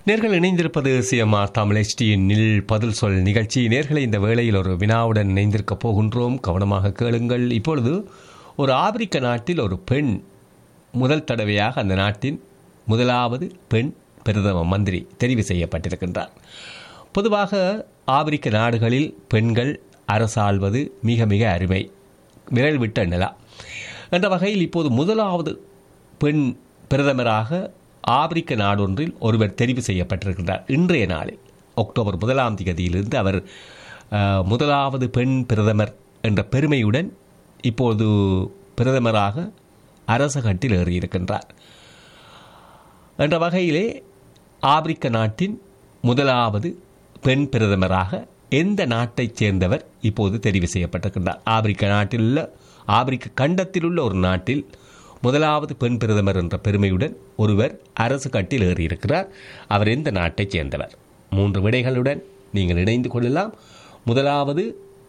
நேர்கள் இணைந்திருப்பது சிஎம்ஆர் தமிழ் நில் பதில் சொல் நிகழ்ச்சி நேர்களை இந்த வேளையில் ஒரு வினாவுடன் இணைந்திருக்க போகின்றோம் கவனமாக கேளுங்கள் இப்பொழுது ஒரு ஆப்பிரிக்க நாட்டில் ஒரு பெண் முதல் தடவையாக அந்த நாட்டின் முதலாவது பெண் பிரதம மந்திரி தெரிவு செய்யப்பட்டிருக்கின்றார் பொதுவாக ஆப்பிரிக்க நாடுகளில் பெண்கள் அரசாள்வது மிக மிக அருமை விரல் விட்ட நிலா என்ற வகையில் இப்போது முதலாவது பெண் பிரதமராக ஆப்பிரிக்க நாடொன்றில் ஒருவர் தெரிவு செய்யப்பட்டிருக்கின்றார் இன்றைய நாளில் அக்டோபர் முதலாம் தேதியிலிருந்து அவர் அஹ், முதலாவது பெண் பிரதமர் என்ற பெருமையுடன் இப்போது பிரதமராக அரச கட்டில் ஏறியிருக்கின்றார் என்ற வகையிலே ஆப்பிரிக்க நாட்டின் முதலாவது பெண் பிரதமராக எந்த நாட்டைச் சேர்ந்தவர் இப்போது தெரிவு செய்யப்பட்டிருக்கின்றார் ஆப்பிரிக்க நாட்டில் உள்ள ஆப்பிரிக்க கண்டத்தில் உள்ள ஒரு நாட்டில் முதலாவது பெண் பிரதமர் என்ற பெருமையுடன் ஒருவர் அரசு கட்டில் ஏறியிருக்கிறார் அவர் எந்த நாட்டைச் சேர்ந்தவர் மூன்று விடைகளுடன் நீங்கள் இணைந்து கொள்ளலாம் முதலாவது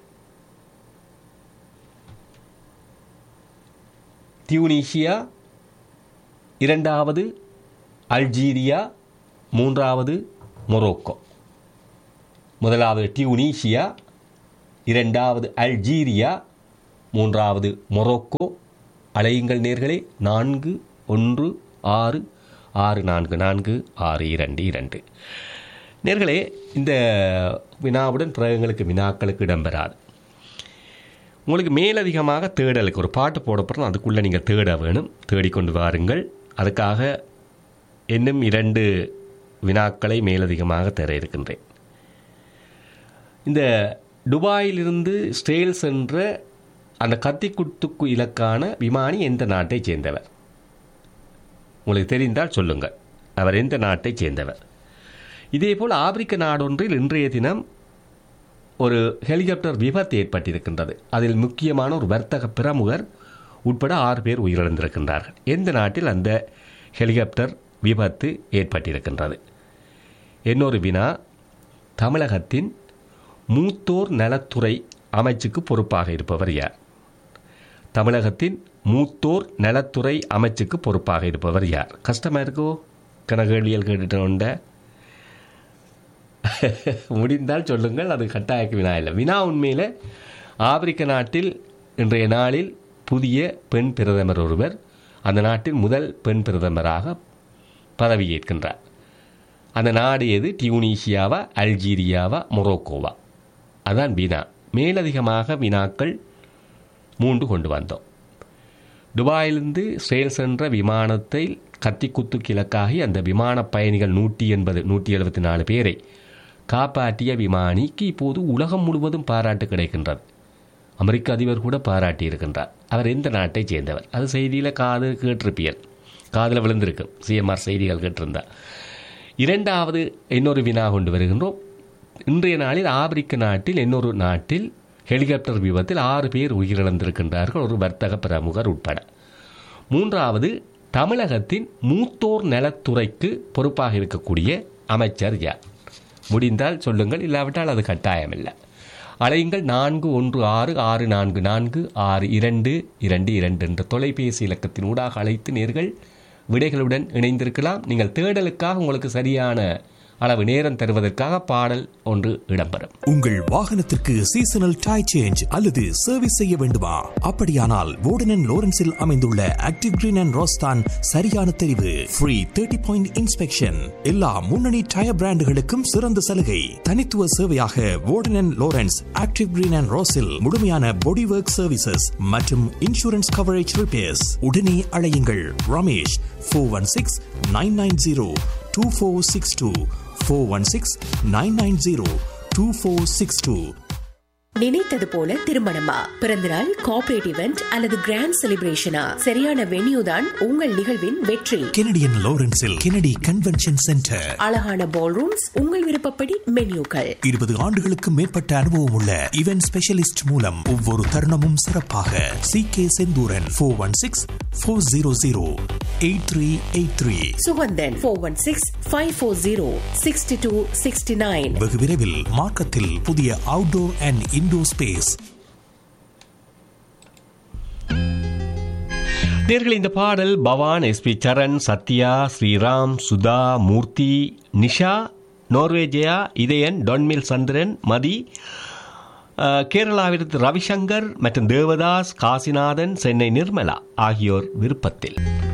டியூனீஷியா இரண்டாவது அல்ஜீரியா மூன்றாவது மொரோக்கோ முதலாவது டியூனீஷியா இரண்டாவது அல்ஜீரியா மூன்றாவது மொரோக்கோ அலையுங்கள் நேர்களே நான்கு ஒன்று ஆறு ஆறு நான்கு நான்கு ஆறு இரண்டு இரண்டு நேர்களே இந்த வினாவுடன் பிறகுங்களுக்கு வினாக்களுக்கு இடம்பெறாது உங்களுக்கு மேலதிகமாக தேடலுக்கு ஒரு பாட்டு போடப்படுறோம் அதுக்குள்ளே நீங்கள் தேட வேணும் தேடிக்கொண்டு வாருங்கள் அதுக்காக இன்னும் இரண்டு வினாக்களை மேலதிகமாக தர இருக்கின்றேன் இந்த துபாயிலிருந்து ஸ்டேல் சென்ற அந்த கத்திக்குத்துக்கு இலக்கான விமானி எந்த நாட்டைச் சேர்ந்தவர் உங்களுக்கு தெரிந்தால் சொல்லுங்கள் அவர் எந்த நாட்டைச் சேர்ந்தவர் இதேபோல் ஆப்பிரிக்க நாடொன்றில் இன்றைய தினம் ஒரு ஹெலிகாப்டர் விபத்து ஏற்பட்டிருக்கின்றது அதில் முக்கியமான ஒரு வர்த்தக பிரமுகர் உட்பட ஆறு பேர் உயிரிழந்திருக்கின்றார்கள் எந்த நாட்டில் அந்த ஹெலிகாப்டர் விபத்து ஏற்பட்டிருக்கின்றது இன்னொரு வினா தமிழகத்தின் மூத்தோர் நலத்துறை அமைச்சுக்கு பொறுப்பாக இருப்பவர் யார் தமிழகத்தின் மூத்தோர் நலத்துறை அமைச்சுக்கு பொறுப்பாக இருப்பவர் யார் கஷ்டமாக இருக்கோ கனகேளியல் கேட்டுட்டோண்ட முடிந்தால் சொல்லுங்கள் அது கட்டாயக்கு வினா இல்லை வினா உண்மையில் ஆப்பிரிக்க நாட்டில் இன்றைய நாளில் புதிய பெண் பிரதமர் ஒருவர் அந்த நாட்டின் முதல் பெண் பிரதமராக பதவியேற்கின்றார் அந்த நாடு எது டியூனீஷியாவா அல்ஜீரியாவா மொரோக்கோவா அதான் வினா மேலதிகமாக வினாக்கள் மூன்று கொண்டு வந்தோம் துபாயிலிருந்து ஸ்ரேல் சென்ற விமானத்தை கத்திக்குத்து கிழக்காகி அந்த விமான பயணிகள் நூற்றி எண்பது நூற்றி எழுபத்தி நாலு பேரை காப்பாற்றிய விமானிக்கு இப்போது உலகம் முழுவதும் பாராட்டு கிடைக்கின்றது அமெரிக்க அதிபர் கூட பாராட்டி இருக்கின்றார் அவர் எந்த நாட்டைச் சேர்ந்தவர் அது செய்தியில் காது கேட்டிருப்பியல் காதில் விழுந்திருக்கும் சிஎம்ஆர் செய்திகள் கேட்டிருந்தார் இரண்டாவது இன்னொரு வினா கொண்டு வருகின்றோம் இன்றைய நாளில் ஆப்பிரிக்க நாட்டில் இன்னொரு நாட்டில் ஹெலிகாப்டர் விபத்தில் ஆறு பேர் உயிரிழந்திருக்கின்றார்கள் ஒரு வர்த்தக பிரமுகர் உட்பட மூன்றாவது தமிழகத்தின் மூத்தோர் நலத்துறைக்கு பொறுப்பாக இருக்கக்கூடிய அமைச்சர் யார் முடிந்தால் சொல்லுங்கள் இல்லாவிட்டால் அது கட்டாயமில்லை அலையுங்கள் நான்கு ஒன்று ஆறு ஆறு நான்கு நான்கு ஆறு இரண்டு இரண்டு இரண்டு என்ற தொலைபேசி இலக்கத்தின் ஊடாக அழைத்து நேர்கள் விடைகளுடன் இணைந்திருக்கலாம் நீங்கள் தேடலுக்காக உங்களுக்கு சரியான அளவு நேரம் தருவதற்காக பாடல் ஒன்று இடம்பெறும் உங்கள் வாகனத்திற்கு சீசனல் டை சேஞ்ச் அல்லது சர்வீஸ் செய்ய வேண்டுமா அப்படியானால் வோர்டன் லோரன்ஸில் அமைந்துள்ள ஆக்டிவ் கிரீன் அண்ட் ரோஸ்தான் சரியான தெரிவு ஃப்ரீ தேர்ட்டி பாயிண்ட் இன்ஸ்பெக்ஷன் எல்லா முன்னணி டயர் பிராண்டுகளுக்கும் சிறந்த சலுகை தனித்துவ சேவையாக Warden Lawrence active green and ரோஸில் முழுமையான பாடி ஒர்க் சர்வீசஸ் மற்றும் இன்சூரன்ஸ் கவரேஜ் ரிப்பேர்ஸ் உடனே அழையுங்கள் Ramesh four one six nine nine zero two four six two four one six nine nine zero two four six two நினைத்தது போல திருமணமா பிறந்தநாள் corporate event அல்லது கிராண்ட் செலிப்ரேஷனா சரியான வென்யூ தான் உங்கள் நிகழ்வின் வெற்றி கெனடியன் லாரன்ஸில் கெனடி கன்வென்ஷன் சென்டர் அழகான பால் ரூம்ஸ் உங்கள் விருப்பப்படி மென்யூக்கள் இருபது ஆண்டுகளுக்கு மேற்பட்ட அனுபவம் உள்ள இவென்ட் ஸ்பெஷலிஸ்ட் மூலம் ஒவ்வொரு தருணமும் சிறப்பாக C K Senthooran four one six four zero zero eight three eight three Suganthan four one six five four zero sixty two sixty nine வெகு விரைவில் மார்க்கத்தில் புதிய அவுட்டோர் அண்ட் இன்டோர் ஸ்பேஸ் நேர்கள் இந்த பாடல் பவான் எஸ்பி சரண் சத்யா ஸ்ரீராம் சுதா மூர்த்தி நிஷா நோர்வேஜயா இதயன் டொன்மில் சந்திரன் மதி அஹ், கேரளாவிலிருந்து ரவிசங்கர் மற்றும் தேவதாஸ் காசிநாதன் சென்னை நிர்மலா ஆகியோர் விருப்பத்தில்